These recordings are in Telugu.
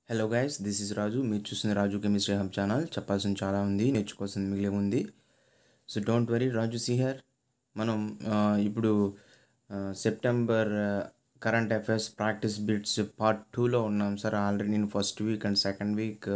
hello guys this is Raju మీరు చూసిన రాజు కెమిస్ట్రీ హబ్ ఛానల్ చెప్పాల్సిన చాలా ఉంది నేర్చుకోవాల్సింది మిగిలే ఉంది సో డోంట్ వరీ రాజు సిహర్ మనం ఆ, ఇప్పుడు ఆ, September current affairs practice bits part టూలో ఉన్నాం సార్ ఆల్రెడీ నేను first week and second week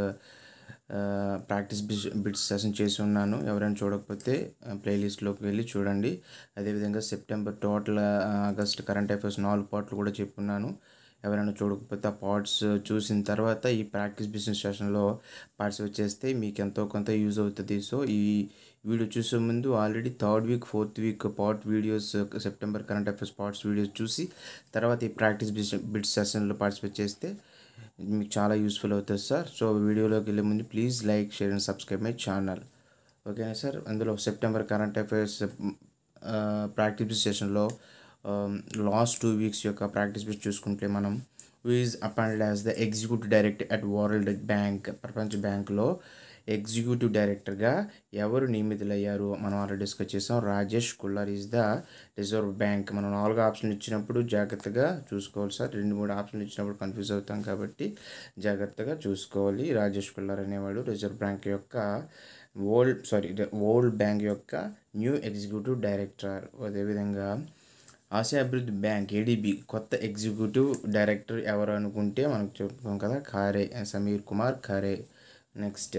practice bits bits session చేసి ఉన్నాను ఎవరైనా చూడకపోతే ప్లేలిస్ట్లోకి వెళ్ళి చూడండి అదేవిధంగా September total August current affairs నాలుగు పార్ట్లు కూడా చెప్పున్నాను ఎవరైనా చూడకపోతే ఆ పార్ట్స్ చూసిన తర్వాత ఈ ప్రాక్టీస్ బిజినెస్ సెషన్లో పార్టిసిపేట్ చేస్తే మీకు ఎంతో కొంత యూజ్ అవుతుంది సో ఈ వీడియో చూసే ముందు already third week fourth week part videos September current affairs parts videos చూసి తర్వాత ఈ ప్రాక్టీస్ బిజినెస్ బిట్స్ సెషన్లో పార్టిసిపేట్ చేస్తే మీకు చాలా యూస్ఫుల్ అవుతుంది సార్ సో వీడియోలోకి వెళ్ళే ముందు please like share and subscribe my channel ఓకేనా సార్ అందులో సెప్టెంబర్ కరెంట్ అఫైర్స్ ప్రాక్టీస్ సెషన్లో లాస్ట్ టూ వీక్స్ యొక్క ప్రాక్టీస్ బిట్ చూసుకుంటే మనం who is appointed as the executive director at world bank ప్రపంచ బ్యాంక్లో ఎగ్జిక్యూటివ్ డైరెక్టర్గా ఎవరు నియమితులయ్యారు మనం ఆల్రెడీ డిస్కస్ చేసాం Rajesh Kullar is the reserve bank మనం నాలుగు ఆప్షన్లు ఇచ్చినప్పుడు జాగ్రత్తగా చూసుకోవాలి సార్ రెండు మూడు ఆప్షన్లు ఇచ్చినప్పుడు కన్ఫ్యూజ్ అవుతాం కాబట్టి జాగ్రత్తగా చూసుకోవాలి రాజేష్ కుల్లార్ అనేవాడు రిజర్వ్ బ్యాంక్ యొక్క వరల్డ్ సారీ వరల్డ్ బ్యాంక్ యొక్క న్యూ ఎగ్జిక్యూటివ్ డైరెక్టర్ అదేవిధంగా ఆసియా అభివృద్ధి బ్యాంక్ ఏడీబీ కొత్త ఎగ్జిక్యూటివ్ డైరెక్టర్ ఎవరు అనుకుంటే మనకు చెప్పుకోం కదా ఖారే సమీర్ కుమార్ ఖారే నెక్స్ట్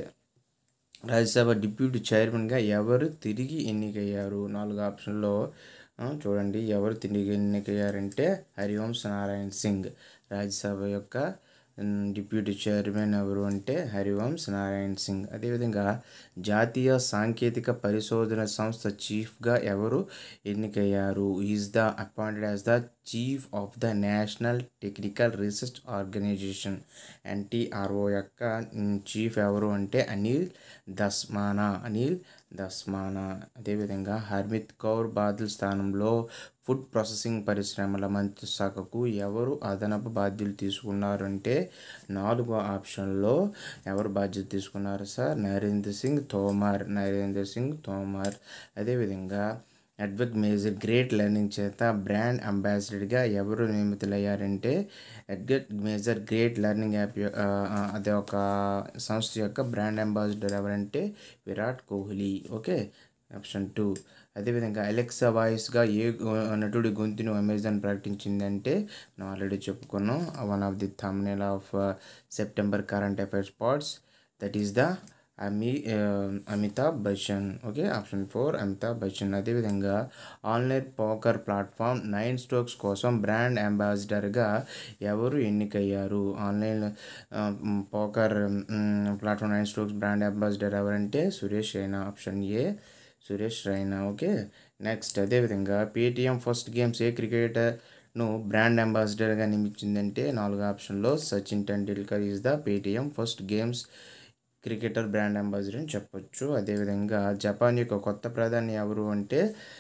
రాజ్యసభ డిప్యూటీ చైర్మన్గా ఎవరు తిరిగి ఎన్నికయ్యారు నాలుగు ఆప్షన్లో ఆ, చూడండి ఎవరు తిరిగి ఎన్నికయ్యారంటే హరివంశ్ నారాయణ్ సింగ్ రాజ్యసభ యొక్క ఉమ్, డిప్యూటీ చైర్మన్ ఎవరు అంటే హరివంశ్ నారాయణ్ సింగ్ అదేవిధంగా జాతీయ సాంకేతిక పరిశోధన సంస్థ చీఫ్గా ఎవరు ఎన్నికయ్యారు is the appointed as the chief of the national technical research organisation NTRO యొక్క ఉమ్, చీఫ్ ఎవరు అంటే అనిల్ దస్మానా అనిల్ దస్మానా అదేవిధంగా హర్మిత్ కౌర్ బాదల్ స్థానంలో ఫుడ్ ప్రాసెసింగ్ పరిశ్రమల మంత్రి శాఖకు ఎవరు అదనపు బాధ్యతలు తీసుకున్నారు అంటే నాలుగో ఆప్షన్లో ఎవరు బాధ్యత తీసుకున్నారు సార్ నరేంద్ర సింగ్ తోమర్ నరేంద్ర సింగ్ తోమర్ అదేవిధంగా ఎడ్వర్డ్ మేజర్ గ్రేట్ లెర్నింగ్ చేత బ్రాండ్ అంబాసిడర్గా ఎవరు నియమితులయ్యారంటే Edward Major great learning app యొ- ఆ, ఆ, అదే ఒక సంస్థ యొక్క బ్రాండ్ అంబాసిడర్ ఎవరంటే Virat Kohli okay option two అదేవిధంగా అలెక్సా వాయిస్గా ఏ గొ- నటుడి గొంతును అమెజాన్ ప్రకటించిందంటే మనం ఆల్రెడీ చెప్పుకున్నాం one of the thumbnail of September current affairs parts that is the అమి Amitabh Bachchan okay option four Amitabh Bachchan అదేవిధంగా online poker platform nine stacks కోసం బ్రాండ్ అంబాసిడర్గా ఎవరు ఎన్నికయ్యారు online poker platform nine stacks brand ambassador ఎవరంటే Suresh Raina option A Suresh Raina okay next అదేవిధంగా పేటిఎం ఫస్ట్ గేమ్స్ ఏ క్రికెటర్ను బ్రాండ్ అంబాసిడర్గా నియమించిందంటే నాలుగు ఆప్షన్లో Sachin Tendulkar is the Paytm first games cricketer brand ambassador అని చెప్పొచ్చు అదేవిధంగా జపాన్ యొక్క కొత్త ప్రధాని ఎవరు అంటే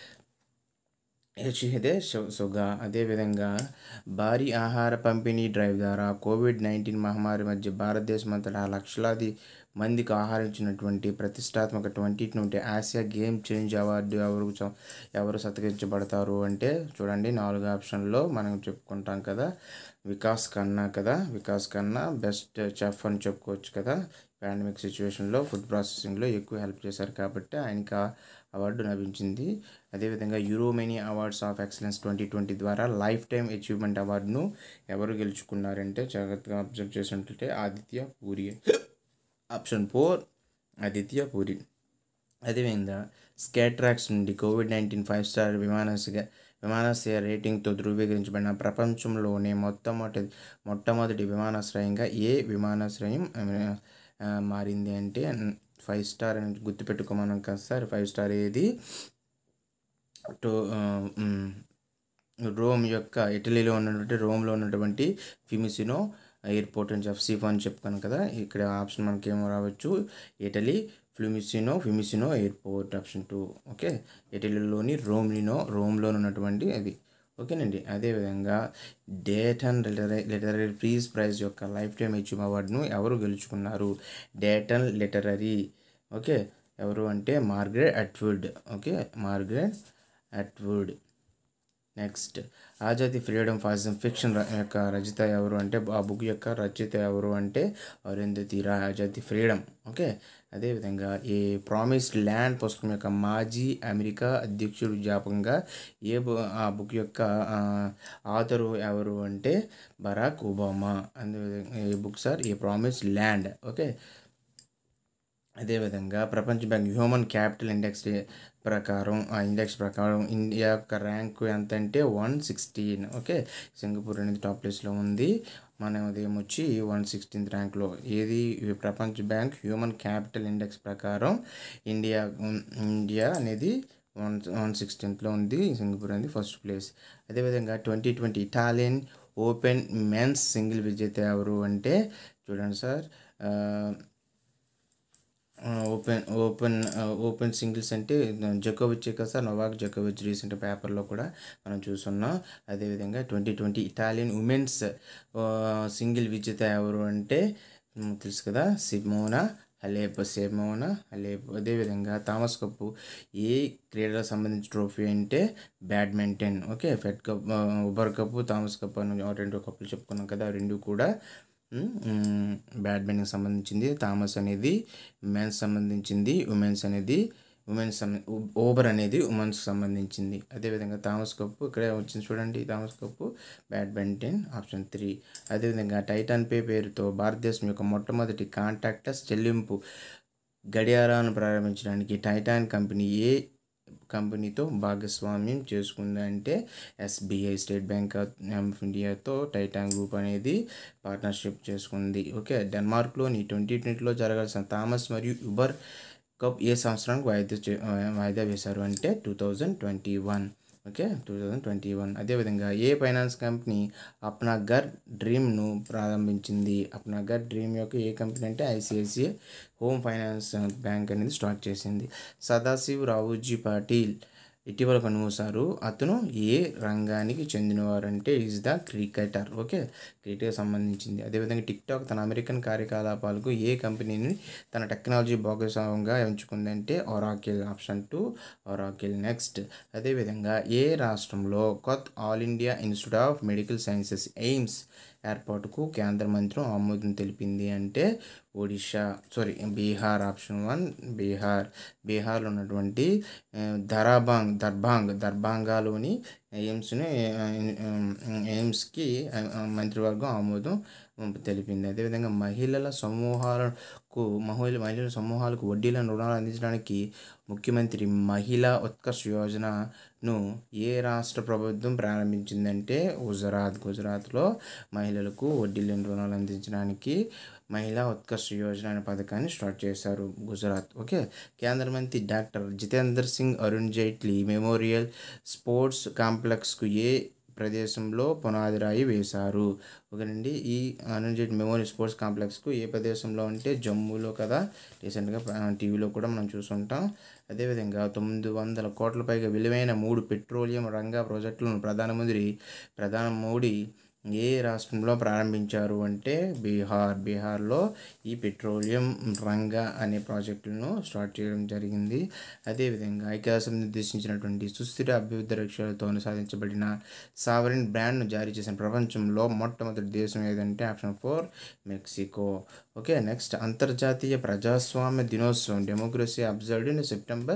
యషిహిదే సుగా అదేవిధంగా భారీ ఆహార పంపిణీ డ్రైవ్ ద్వారా కోవిడ్ నైన్టీన్ మహమ్మారి మధ్య భారతదేశం అంతటా లక్షలాది మందికి ఆహారం ఇచ్చినటువంటి ప్రతిష్టాత్మక twenty twenty Asia game change award ఎవరు చ- ఎవరు సత్కరించబడతారు అంటే చూడండి నాలుగు ఆప్షన్లో మనం చెప్పుకుంటాం కదా వికాస్ ఖన్నా కదా వికాస్ ఖన్నా బెస్ట్ చెఫ్ అని చెప్పుకోవచ్చు కదా పాండమిక్ సిచ్యువేషన్లో ఫుడ్ ప్రాసెసింగ్లో ఎక్కువ హెల్ప్ చేశారు కాబట్టి ఆయనకి ఆ అవార్డు లభించింది అదేవిధంగా Euromania awards of excellence twenty twenty ద్వారా లైఫ్ టైమ్ అచీవ్మెంట్ అవార్డును ఎవరు గెలుచుకున్నారంటే జాగ్రత్తగా అబ్జర్వ్ చేసినట్లయితే ఆదిత్య పూరి ఆప్షన్ ఫోర్ ఆదిత్య పూరి అదేవిధంగా స్కేట్రాక్స్ నుండి కోవిడ్ నైన్టీన్ ఫైవ్ స్టార్ విమానాశ్రయ విమానాశ్రయ రేటింగ్తో ధృవీకరించబడిన ప్రపంచంలోనే మొట్టమొదటి మొట్టమొదటి విమానాశ్రయంగా ఏ విమానాశ్రయం ఆ, మారింది అంటే ఫైవ్ స్టార్ అని గుర్తుపెట్టుకోమనం కదా సార్ ఫైవ్ స్టార్ ఏది టో ఆ, మ్, రోమ్ యొక్క ఇటలీలో ఉన్నటువంటి రోమ్లో ఉన్నటువంటి ఫిమిసినో ఎయిర్పోర్ట్ అని చెప్పి సిఫో అని చెప్పుకాను కదా ఇక్కడ ఆప్షన్ మనకి ఏమో రావచ్చు Italy Fiumicino Fiumicino airport option two okay ఇటలీలోని రోమ్లినో రోమ్లో ఉన్నటువంటి అది ఓకేనండి అదేవిధంగా Dayton literary literary prize prize యొక్క లైఫ్ టైమ్ అచీవ్ అవార్డును ఎవరు గెలుచుకున్నారు డేటన్ లిటరరీ ఓకే ఎవరు అంటే Margaret Atwood okay Margaret Atwood next Azadi freedom fascism fiction ర- యొక్క రచయిత ఎవరు అంటే ఆ బుక్ యొక్క రచయిత ఎవరు అంటే అరుంధతి రాయ్ ఆజాదీ ఫ్రీడమ్ ఓకే అదేవిధంగా ఈ ప్రామిస్డ్ ల్యాండ్ పుస్తకం యొక్క మాజీ అమెరికా అధ్యక్షుడు జ్ఞాపకంగా ఏ బు ఆ బుక్ యొక్క ఆ, ఆథరు ఎవరు అంటే బరాక్ ఒబామా అదేవిధంగా ఈ బుక్ సార్ ఈ ప్రామిస్డ్ ల్యాండ్ ఓకే అదేవిధంగా ప్రపంచ బ్యాంక్ హ్యూమన్ క్యాపిటల్ ఇండెక్స్ ప్రకారం ఆ ఇండెక్స్ ప్రకారం ఇండియా యొక్క ర్యాంకు ఎంత అంటే వన్ సిక్స్టీన్ ఓకే సింగపూర్ అనేది టాప్ ప్లేస్లో ఉంది మన ఉదయం వచ్చి వన్ సిక్స్టీన్త్ ర్యాంక్లో ఏది ఈ ప్రపంచ బ్యాంక్ హ్యూమన్ క్యాపిటల్ ఇండెక్స్ ప్రకారం ఇండియా ఇండియా అనేది వన్ వన్ సిక్స్టీన్త్లో ఉంది సింగపూర్ అనేది ఫస్ట్ ప్లేస్ అదేవిధంగా twenty twenty Italian open men's single విజేత ఎవరు అంటే చూడండి సార్ ఆ, ఓపెన్ ఓపెన్ ఓపెన్ సింగిల్స్ అంటే జకోవిచ్ కదా సార్ నొవాక్ జకోవిచ్ రీసెంట్ పేపర్లో కూడా మనం చూస్తున్నాం అదేవిధంగా twenty twenty Italian women's single విజేత ఎవరు అంటే మ్, తెలుసు కదా సిమోనా హలేప్ సిమోనా హలేప్ అదేవిధంగా థామస్ కప్పు ఏ క్రీడలకు సంబంధించిన ట్రోఫీ అంటే badminton okay Fed Cup Uber Cup Thomas Cup అని ఆ రెండు కప్పులు చెప్పుకున్నాం కదా ఆ రెండు కూడా బ్యాడ్మింటన్కి సంబంధించింది థామస్ అనేది మెన్స్ సంబంధించింది ఉమెన్స్ అనేది ఉమెన్స్ ఓబర్ అనేది ఉమెన్స్కి సంబంధించింది అదేవిధంగా థామస్ కప్పు ఇక్కడే వచ్చింది చూడండి Thomas Cup badminton option three అదేవిధంగా టైటాన్ పే పేరుతో భారతదేశం యొక్క మొట్టమొదటి కాంటాక్టర్స్ చెల్లింపు గడియారాలను ప్రారంభించడానికి టైటాన్ కంపెనీ ఏ కంపెనీతో భాగస్వామ్యం చేసుకుందంటే ఎస్బీఐ స్టేట్ బ్యాంక్ ఆఫ్ ఇండియాతో టైటాన్ గ్రూప్ అనేది పార్ట్నర్షిప్ చేసుకుంది ఓకే డెన్మార్క్లోని ట్వంటీ ట్వంటీలో జరగాల్సిన థామస్ మరియు ఉబర్ కప్ ఏ సంవత్సరానికి వాయిదా చే- వాయిదా వేశారు అంటే two thousand twenty one okay two thousand twenty one అదేవిధంగా ఏ ఫైనాన్స్ కంపెనీ అప్నా గర్ డ్రీమ్ను ప్రారంభించింది అప్నా గర్ డ్రీమ్ యొక్క ఏ కంపెనీ అంటే ఐసిఐసిఐ హోమ్ ఫైనాన్స్ బ్యాంక్ అనేది స్టార్ట్ చేసింది సదాశివ్ రావుజీ పాటిల్ ఇటీవల కనుమూశారు అతను ఏ రంగానికి చెందినవారంటే ఈజ్ ద క్రికెటర్ ఓకే క్రికెట్కి సంబంధించింది అదేవిధంగా టిక్ టాక్ తన అమెరికన్ కార్యకలాపాలకు ఏ కంపెనీని తన టెక్నాలజీ భాగస్వామ్యంగా ఎంచుకుందంటే Oracle option two Oracle next అదేవిధంగా ఏ రాష్ట్రంలో కొత్త all India institute of medical sciences AIIMS ఏర్పాటుకు కేంద్ర మంత్రం ఆమోదం తెలిపింది అంటే Odisha sorry Bihar option one Bihar బీహార్లో ఉన్నటువంటి ఆ, ధరాబాంగ్ దర్బాంగ్ దర్బాంగాలోని ఎయిమ్స్ని ఎయిమ్స్కి మంత్రివర్గం ఆమోదం తెలిపింది అదేవిధంగా మహిళల సమూహాలకు మహిళ మహిళల సమూహాలకు వడ్డీలను రుణాలు అందించడానికి ముఖ్యమంత్రి మహిళా ఉత్కర్ష్ యోజనను ఏ రాష్ట్ర ప్రభుత్వం ప్రారంభించిందంటే గుజరాత్ గుజరాత్లో మహిళలకు వడ్డీ లేని రుణాలు అందించడానికి మహిళా ఉత్కర్ష్ యోజన అనే పథకాన్ని స్టార్ట్ చేశారు గుజరాత్ ఓకే కేంద్ర మంత్రి doctor Jitender Singh Arun Jaitley memorial sports కాంప్లెక్స్కు ఏ ప్రదేశంలో పునాది రాయి వేశారు ఓకేనండి ఈ అరుణ్ జైట్లీ మెమోరియల్ స్పోర్ట్స్ కాంప్లెక్స్కు ఏ ప్రదేశంలో అంటే జమ్మూలో కదా రీసెంట్గా టీవీలో కూడా మనం చూసుంటాం అదేవిధంగా తొమ్మిది వందల కోట్ల పైగా విలువైన మూడు పెట్రోలియం రంగ ప్రాజెక్టులను ప్రధానమంత్రి ప్రధాని మోడీ ఏ రాష్ట్రంలో ప్రారంభించారు అంటే బీహార్ బీహార్లో ఈ పెట్రోలియం రంగ అనే ప్రాజెక్టులను స్టార్ట్ చేయడం జరిగింది అదేవిధంగా ఐక్యరాజ్యం నిర్దేశించినటువంటి సుస్థిర అభివృద్ధి లక్ష్యాలతో సాధించబడిన సావరిన్ బ్రాండ్ను జారీ చేసిన ప్రపంచంలో మొట్టమొదటి దేశం ఏదంటే option four Mexico okay next అంతర్జాతీయ ప్రజాస్వామ్య దినోత్సవం డెమోక్రసీ అబ్జర్వ్డ్ ఇన్ సెప్టెంబర్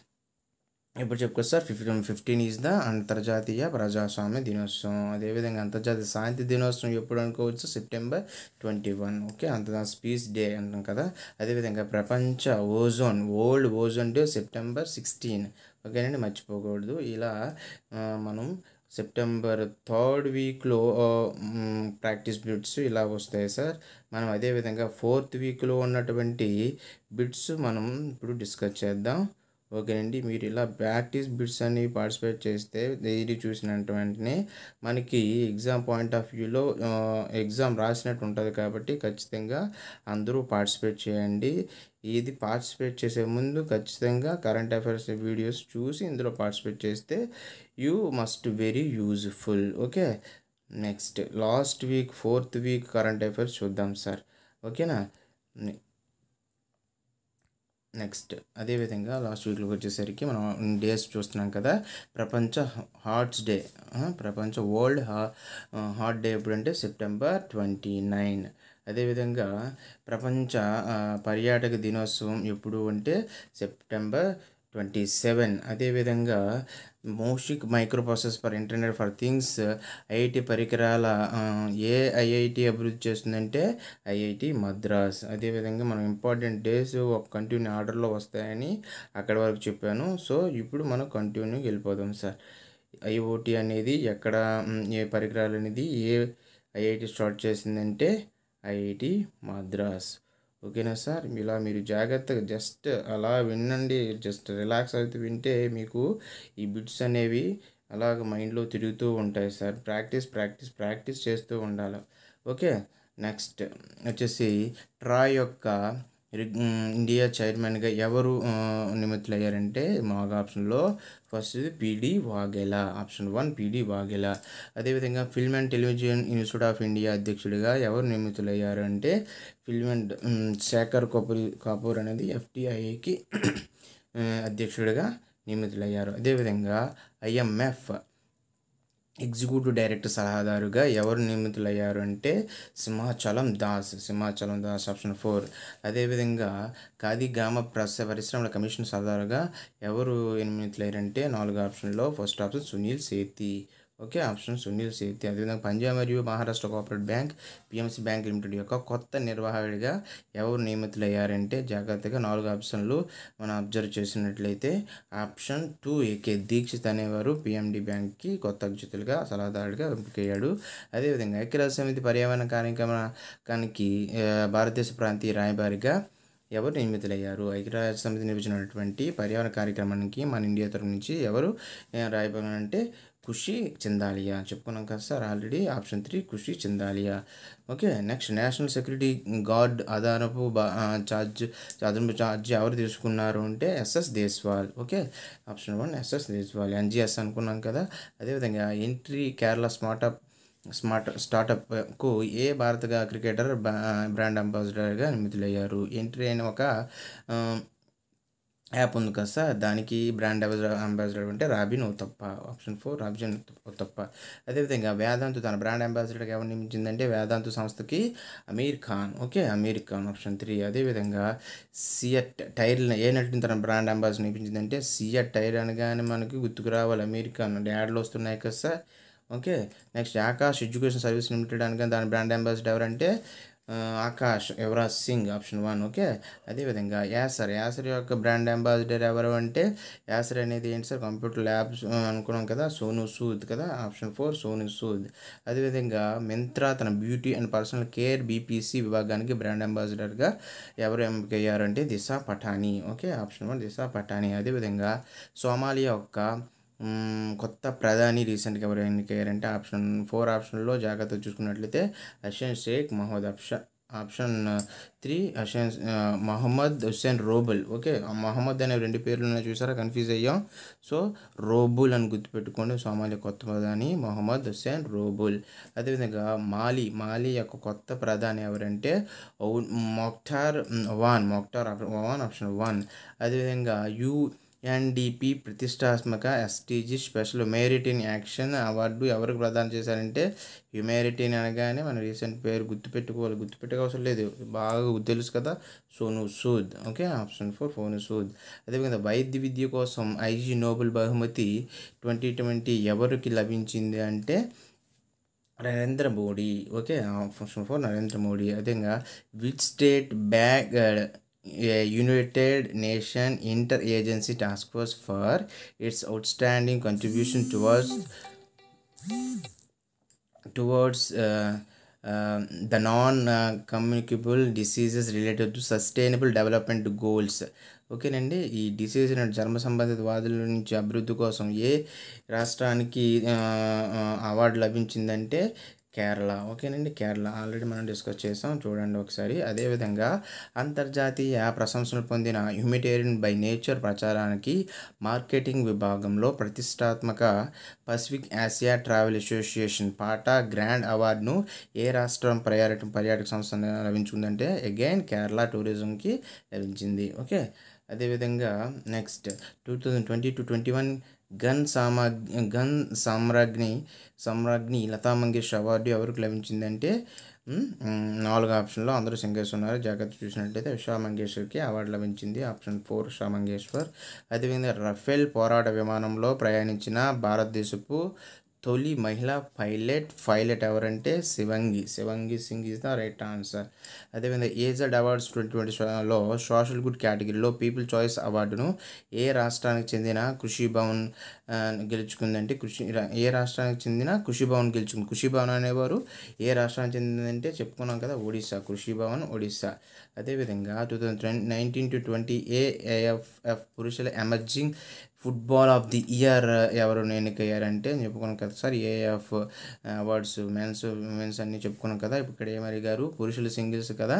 ఇప్పుడు చెప్పుకోవచ్చు sir fifteen fifteen is the అంతర్జాతీయ ప్రజాస్వామ్య దినోత్సవం అదేవిధంగా అంతర్జాతీయ శాంతి దినోత్సవం ఎప్పుడు అనుకోవచ్చు సెప్టెంబర్ ట్వంటీ వన్ ఓకే అంత స్పీచ్ డే అంటాం కదా అదేవిధంగా ప్రపంచ ozone world ozone day September sixteen ఓకేనండి మర్చిపోకూడదు ఇలా ఆ, మనం సెప్టెంబర్ థర్డ్ వీక్లో ప్రాక్టీస్ బిట్స్ ఇలా వస్తాయి సార్ మనం అదేవిధంగా ఫోర్త్ వీక్లో ఉన్నటువంటి బిట్స్ మనం ఇప్పుడు డిస్కస్ చేద్దాం ఓకేనండి మీరు ఇలా ప్రాక్టీస్ బిట్స్ అని పార్టిసిపేట్ చేస్తే డైలీ చూసిన వెంటనే మనకి ఎగ్జామ్ పాయింట్ ఆఫ్ వ్యూలో ఎగ్జామ్ రాసినట్టు ఉంటుంది కాబట్టి ఖచ్చితంగా అందరూ పార్టిసిపేట్ చేయండి ఇది పార్టిసిపేట్ చేసే ముందు ఖచ్చితంగా కరెంట్ అఫైర్స్ వీడియోస్ చూసి ఇందులో పార్టిసిపేట్ చేస్తే you must very useful okay next last week fourth week current affairs చూద్దాం సార్ ఓకేనా నెక్స్ట్ అదేవిధంగా లాస్ట్ వీక్లోకి వచ్చేసరికి మనం డేస్ చూస్తున్నాం కదా ప్రపంచ హార్ట్స్ డే ప్రపంచ వరల్డ్ హా హార్ట్ డే ఎప్పుడంటే సెప్టెంబర్ ట్వంటీ నైన్ అదేవిధంగా ప్రపంచ ఆ, పర్యాటక దినోత్సవం ఎప్పుడు అంటే సెప్టెంబర్ ట్వంటీ సెవెన్ అదేవిధంగా Moushik micro process for internet for things IIT పరికరాల ఆ, ఏ ఐఐటి అభివృద్ధి చేస్తుందంటే ఐఐటి మద్రాస్ అదేవిధంగా మనం ఇంపార్టెంట్ డేస్ ఒక కంటిన్యూ ఆర్డర్లో వస్తాయని అక్కడ వరకు చెప్పాను సో ఇప్పుడు మనం కంటిన్యూకి వెళ్ళిపోదాం సార్ ఐఓటి అనేది ఎక్కడ మ్, ఏ పరికరాలు అనేది ఏ ఐఐటి స్టార్ట్ చేసిందంటే ఐఐటి మద్రాస్ ఓకేనా సార్ ఇలా మీరు జాగ్రత్తగా జస్ట్ అలా వినండి జస్ట్ రిలాక్స్ అవుతూ వింటే మీకు ఈ బిట్స్ అనేవి అలాగ మైండ్లో తిరుగుతూ ఉంటాయి సార్ ప్రాక్టీస్ ప్రాక్టీస్ ప్రాక్టీస్ చేస్తూ ఉండాలి ఓకే నెక్స్ట్ వచ్చేసి ట్రాయ్ యొక్క రి- మ్, ఇండియా చైర్మన్గా ఎవరు ఆ, నియమితులయ్యారంటే మాగా ఆప్షన్లో first PD Vaghela option one PD Vaghela అదేవిధంగా film and television institute of India అధ్యక్షుడిగా ఎవరు నియమితులయ్యారు అంటే ఫిల్మ్ అండ్ మ్, శేఖర్ కపూర్ కాపూర్ అనేది ఎఫ్టిఐకి అధ్యక్షుడిగా నియమితులయ్యారు అదేవిధంగా ఐఎంఎఫ్ ఎగ్జిక్యూటివ్ డైరెక్టర్ సలహాదారుగా ఎవరు నియమితులయ్యారు అంటే సింహాచలం దాస్ సింహాచలం దాస్ ఆప్షన్ ఫోర్ అదేవిధంగా ఖాదీ గ్రామ ప్రస పరిశ్రమల కమిషన్ సలహాదారుగా ఎవరు నియమితులయ్యారంటే నాలుగు ఆప్షన్లో ఫస్ట్ ఆప్షన్ సునీల్ సేతి ఓకే ఆప్షన్ సునీల్ సేతి అదేవిధంగా పంజాబ్ మరియు Maharashtra cooperative bank PMC bank limited యొక్క కొత్త నిర్వాహకుడిగా ఎవరు నియమితులయ్యారంటే జాగ్రత్తగా నాలుగు ఆప్షన్లు మనం అబ్జర్వ్ చేసినట్లయితే ఆప్షన్ టూ ఏకే దీక్షిత్ అనేవారు పిఎండి బ్యాంక్కి కొత్త అధ్యక్షులుగా సలహాదారుడిగా ఎంపికయ్యాడు అదేవిధంగా ఐక్యరాజ్య సమితి పర్యావరణ కార్యక్రమానికి ఆ, భారతదేశ ప్రాంతీయ రాయబారిగా ఎవరు నియమితులయ్యారు ఐక్యరాజ్య సమితి నిర్వహించినటువంటి పర్యావరణ కార్యక్రమానికి మన ఇండియా తరపు నుంచి ఎవరు ఆ, రాయబారి అంటే ఖుషి చిందాలియా చెప్పుకున్నాం కదా sir already option three Khushi Chindalia okay next national security guard అదనపు బా- ఆ, ఛార్జ్ అదనపు ఛార్జ్ ఎవరు తీసుకున్నారు అంటే SS Deswal okay option one SS Deswal NGS అనుకున్నాం కదా అదేవిధంగా ఎంట్రీ కేరళ స్మార్టప్ స్మార్ట్ స్టార్టప్కు ఏ భారత క్రికెటర్ బా- బ్రాండ్ అంబాసిడర్గా నియమితులయ్యారు ఎంట్రీ అయిన ఒక ఆ, యాప్ ఉంది కదా సార్ దానికి బ్రాండ్ అంబాసిడర్ అంబాసిడర్ అంటే Robin Uthappa option four Robin Uthappa అదేవిధంగా వేదాంతు తన బ్రాండ్ అంబాసిడర్గా ఎవరు నియమించిందంటే వేదాంతు సంస్థకి Aamir Khan okay Aamir Khan option three అదేవిధంగా సియట్ టైర్ ఏ నటిని తన బ్రాండ్ అంబాసిడర్ నియమించిందంటే సియట్ టైర్ అనగానే మనకి గుర్తుకు రావాలి అమీర్ ఖాన్ యాడ్లు వస్తున్నాయి కదా sir okay next Aakash education service limited అనగా దాని బ్రాండ్ అంబాసిడర్ ఎవరంటే ఆ, Aakash Yuvraj Singh option one okay అదేవిధంగా యాసర్ యాసర్ యొక్క బ్రాండ్ అంబాసిడర్ ఎవరు అంటే యాసర్ అనేది ఏంటి సార్ కంప్యూటర్ ల్యాబ్స్ ఆ, అనుకున్నాం కదా సోను సూద్ కదా ఆప్షన్ ఫోర్ సోను సూద్ అదేవిధంగా మింత్రా తన beauty and personal care BPC విభాగానికి బ్రాండ్ అంబాసిడర్గా ఎవరు ఎంపికయ్యారంటే Disha Patani okay option one Disha Patani అదేవిధంగా సోమాలియా యొక్క మ్మ్, కొత్త ప్రధాని రీసెంట్గా ఎవరు ఎన్నికయ్యారంటే ఆప్షన్ ఫోర్ ఆప్షన్లో జాగ్రత్త చూసుకున్నట్లయితే Hassan Sheikh Mohamed option option three Hassan ఆ, మహమ్మద్ హుస్సేన్ రోబుల్ ఓకే ఆ మహమ్మద్ అనే రెండు పేర్లు ఉన్నాయి చూసారా కన్ఫ్యూజ్ అయ్యాం సో రోబుల్ అని గుర్తుపెట్టుకోండి సోమాలియా కొత్త ప్రధాని మొహమ్మద్ హుస్సేన్ రోబుల్ అదేవిధంగా మాలి మాలి యొక్క కొత్త ప్రధాని ఎవరంటే ఔ- మొక్టార్ వాన్ మొక్టార్ ఆప్- వాన్ ఆప్షన్ వన్ అదేవిధంగా యూ ఎన్డిపి ప్రతిష్టాత్మక SDG special humanitarian action award ఎవరికి ప్రదానం చేశారంటే హ్యుమానిటేరియన్ అనగానే మన రీసెంట్ పేరు గుర్తుపెట్టుకోవాలి గుర్తుపెట్టుకోవసరం లేదు బాగా తెలుసు కదా Sonu Sood okay option four Sonu Sood అదేవిధంగా వైద్య విద్య కోసం ఐజీ నోబెల్ బహుమతి ట్వంటీ ట్వంటీ ఎవరికి లభించింది అంటే Narendra Modi okay option four Narendra Modi అదేవిధంగా which state back united nation inter agency task force for its outstanding contribution towards towards the non communicable diseases related to sustainable development goals ఓకేనండి ఈ డిసీజ్ చర్మ సంబంధిత వ్యాధుల నుంచి అభివృద్ధి కోసం ఏ రాష్ట్రానికి అవార్డు లభించిందంటే కేరళ ఓకేనండి కేరళ ఆల్రెడీ మనం డిస్కస్ చేసాం చూడండి ఒకసారి అదేవిధంగా అంతర్జాతీయ ప్రశంసలు పొందిన హ్యూమిటేరియన్ బై నేచర్ ప్రచారానికి మార్కెటింగ్ విభాగంలో ప్రతిష్టాత్మక Pacific Asia travel association PATA grand అవార్డును ఏ రాష్ట్రం పర్యాటక పర్యాటక సంస్థ లభించుకుందంటే అగైన్ కేరళ టూరిజంకి లభించింది ఓకే అదేవిధంగా next two thousand twenty to twenty one Gaan సామా గన్ సామ్రాజ్ఞి సామ్రాజ్ఞి లతా మంగేష్కర్ అవార్డు ఎవరికి లభించిందంటే మ్, మ్, నాలుగు ఆప్షన్లో అందరూ సింగర్స్ ఉన్నారు జాగ్రత్త చూసినట్లయితే ఉషా మంగేష్కర్కి అవార్డు లభించింది ఆప్షన్ ఫోర్ ఉషా మంగేశ్వర్ అదేవిధంగా రఫేల్ పోరాట విమానంలో ప్రయాణించిన భారతదేశపు తొలి మహిళా పైలట్ పైలట్ ఎవరంటే Shivangi Shivangi Singh is the right answer అదేవిధంగా ఏజెడ్ అవార్డ్స్ ట్వంటీ ట్వంటీలో సోషల్ గుడ్ కేటగిరీలో పీపుల్ చాయిస్ అవార్డును ఏ రాష్ట్రానికి చెందిన కృషి భవన్ ఆ, గెలుచుకుందంటే కృషి రా- ఏ రాష్ట్రానికి చెందిన కృషి భవన్ గెలుచుకుంది కృషి భవన్ అనేవారు ఏ రాష్ట్రానికి చెందిందంటే చెప్పుకున్నాం కదా ఒడిశా కృషి భవన్ ఒడిశా అదేవిధంగా two thousand nineteen to twenty AFF పురుషుల emerging football of the year ఎవరు ఎన్నికయ్యారంటే చెప్పుకున్నాం కదా sir AF awards men's women's అన్నీ చెప్పుకున్నాం కదా ఇప్పుడు ఇక్కడ ఏమరి గారు పురుషుల సింగిల్స్ కదా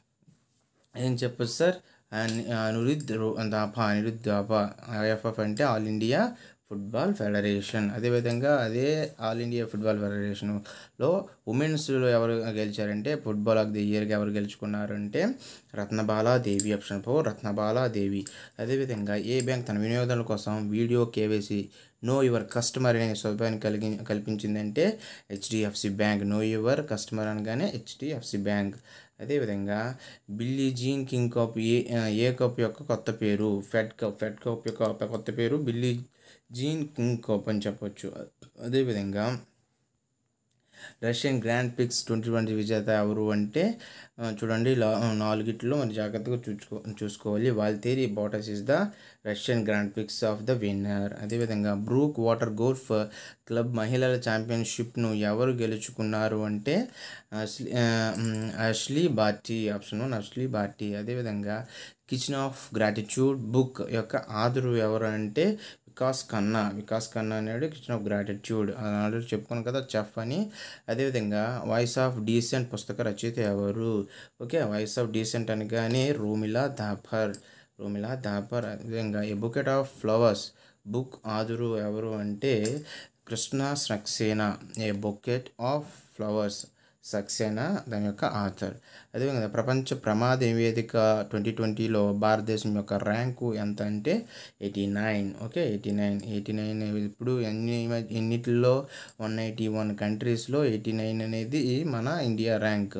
ఏం చెప్పచ్చు సార్ అన్- అనిరుద్ రో- దాపా అనిరుద్ దాపా ఐఎఫ్ఎఫ్ అంటే ఆల్ ఇండియా ఫుట్బాల్ ఫెడరేషన్ అదేవిధంగా అదే ఆల్ ఇండియా ఫుట్బాల్ ఫెడరేషన్లో ఉమెన్స్లో ఎవరు గెలిచారంటే ఫుట్బాల్ ఆఫ్ ది ఇయర్గా ఎవరు గెలుచుకున్నారంటే రత్నబాలా దేవి ఆప్షన్ ఫోర్ రత్నబాలా దేవి అదేవిధంగా ఏ బ్యాంక్ తన వినియోగదారుల కోసం video KYC know your customer అనే సౌకర్యాన్ని కలిగి కల్పించిందంటే HDFC bank know your customer అనగానే హెచ్డిఎఫ్సి బ్యాంక్ అదేవిధంగా బిల్లీ జీన్ కింగ్ కప్ ఏ ఏ కప్ యొక్క కొత్త పేరు ఫెడ్ కప్ ఫెడ్ కప్ యొక్క కొత్త పేరు బిల్లీ జీన్ కింగ్ కప్ అని చెప్పొచ్చు అదేవిధంగా Russian grand prix twenty twenty విజేత ఎవరు అంటే ఆ, చూడండి లా నాలుగిట్లో మరి జాగ్రత్తగా చూసుకో చూసుకోవాలి Valtteri Bottas is the Russian grand prix of the winner అదేవిధంగా బ్రూక్ వాటర్ గోల్ఫ్ క్లబ్ మహిళల ఛాంపియన్షిప్ను ఎవరు గెలుచుకున్నారు అంటే అష్లీ ఆ, మ్, అష్లీ బాటి ఆప్షన్ వన్ అష్లీ బాటి అదేవిధంగా కిచెన్ ఆఫ్ గ్రాటిట్యూడ్ బుక్ యొక్క ఆదురు ఎవరు అంటే వికాస్ ఖన్నా వికాస్ ఖన్నా అనేవాడు కిచెన్ ఆఫ్ గ్రాటిట్యూడ్ ఆల్రెడీ చెప్పుకున్నాను కదా చెఫ్ అని అదేవిధంగా వాయిస్ ఆఫ్ డీసెంట్ పుస్తక రచయిత ఎవరు ఓకే వాయిస్ ఆఫ్ డీసెంట్ అనగానే రూమిలా దాపర్ రూమిలా దాపర్ అదేవిధంగా ఏ bouquet of flowers book author ఎవరు అంటే కృష్ణ సక్సేనా ఏ బొకెట్ ఆఫ్ ఫ్లవర్స్ సక్సేనా దాని యొక్క ఆథర్ అదేవిధంగా ప్రపంచ ప్రమాద నివేదిక ట్వంటీ ట్వంటీలో భారతదేశం యొక్క ర్యాంకు ఎంత అంటే eighty nine okay eighty nine eighty nine ఇప్పుడు ఎన్ని ఎన్నిటిలో వన్ ఎయిటీ వన్ కంట్రీస్లో ఎయిటీ నైన్ అనేది మన India rank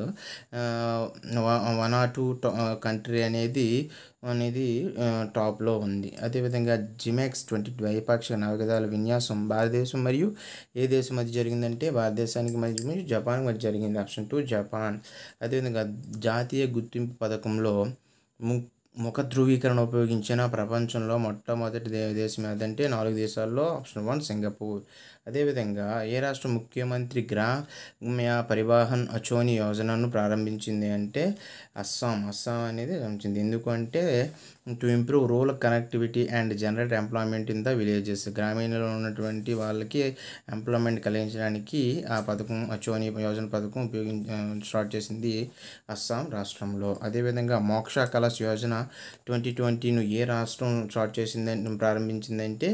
one or two country అనేది అనేది ఆ, టాప్లో ఉంది అదేవిధంగా జిమెక్స్ ట్వంటీ ద్వైపాక్షిక నవగదాల విన్యాసం భారతదేశం మరియు ఏ దేశం మధ్య జరిగిందంటే భారతదేశానికి మధ్య మరియు జపాన్ మధ్య జరిగింది ఆప్షన్ టూ జపాన్ అదేవిధంగా జాతీయ గుర్తింపు పథకంలో ము ముఖ ధృవీకరణ ఉపయోగించిన ప్రపంచంలో మొట్టమొదటి దే దేశం ఏదంటే నాలుగు దేశాల్లో ఆప్షన్ వన్ సింగపూర్ అదేవిధంగా ఏ రాష్ట్ర ముఖ్యమంత్రి గ్రామ్య పరివాహన్ అచోని యోజనను ప్రారంభించింది అంటే అస్సాం అస్సాం అనేది ప్రారంభించింది ఎందుకంటే to improve rural connectivity and generate employment in the villages గ్రామీణంలో ఉన్నటువంటి వాళ్ళకి ఎంప్లాయ్మెంట్ కలిగించడానికి ఆ పథకం అచోని యోజన పథకం ఉపయోగించ స్టార్ట్ చేసింది అస్సాం రాష్ట్రంలో అదేవిధంగా మోక్ష కలశ్ యోజన ట్వంటీ ట్వంటీను ఏ రాష్ట్రం స్టార్ట్ చేసిందంటే ప్రారంభించిందంటే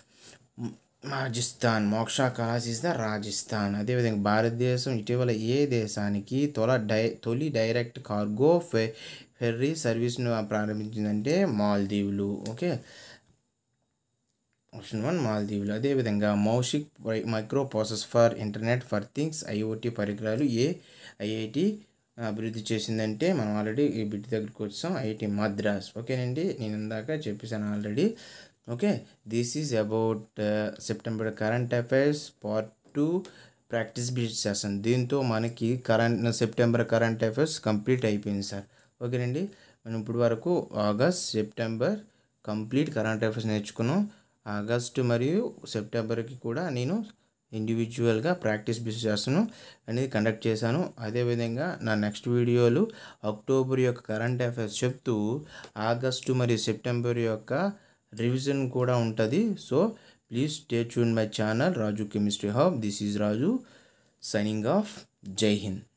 రాజస్థాన్ మోక్ష కలాస్ ఇస్ ద రాజస్థాన్ అదేవిధంగా భారతదేశం ఇటీవల ఏ దేశానికి తొల డై తొలి డైరెక్ట్ కార్గో ఫె ఫెర్రీ సర్వీస్ను ప్రారంభించిందంటే మాల్దీవులు ఓకే ఆప్షన్ వన్ మాల్దీవులు అదేవిధంగా Moushik micro process for internet for things IOT పరికరాలు ఏ ఐఐటి అభివృద్ధి చేసిందంటే మనం ఆల్రెడీ ఈ బిట్ దగ్గరికి వచ్చాం ఐఐటి మద్రాస్ ఓకేనండి నేను ఇందాక చెప్పేసాను already okay this is about September current affairs part two practice bit session దీంతో మనకి current September current affairs complete అయిపోయింది సార్ ఓకేనండి మనం ఇప్పుడు వరకు August September complete current affairs నేర్చుకున్నాం ఆగస్టు మరియు సెప్టెంబర్కి కూడా నేను ఇండివిజువల్గా ప్రాక్టీస్ బిస్ చేస్తాను అనేది కండక్ట్ చేశాను అదేవిధంగా నా నెక్స్ట్ వీడియోలు అక్టోబర్ యొక్క కరెంట్ అఫైర్స్ చెప్తూ ఆగస్టు మరియు సెప్టెంబర్ యొక్క రివిజన్ కూడా ఉంటుంది so please stay tune my channel Raju chemistry hub this is Raju signing off జై హింద్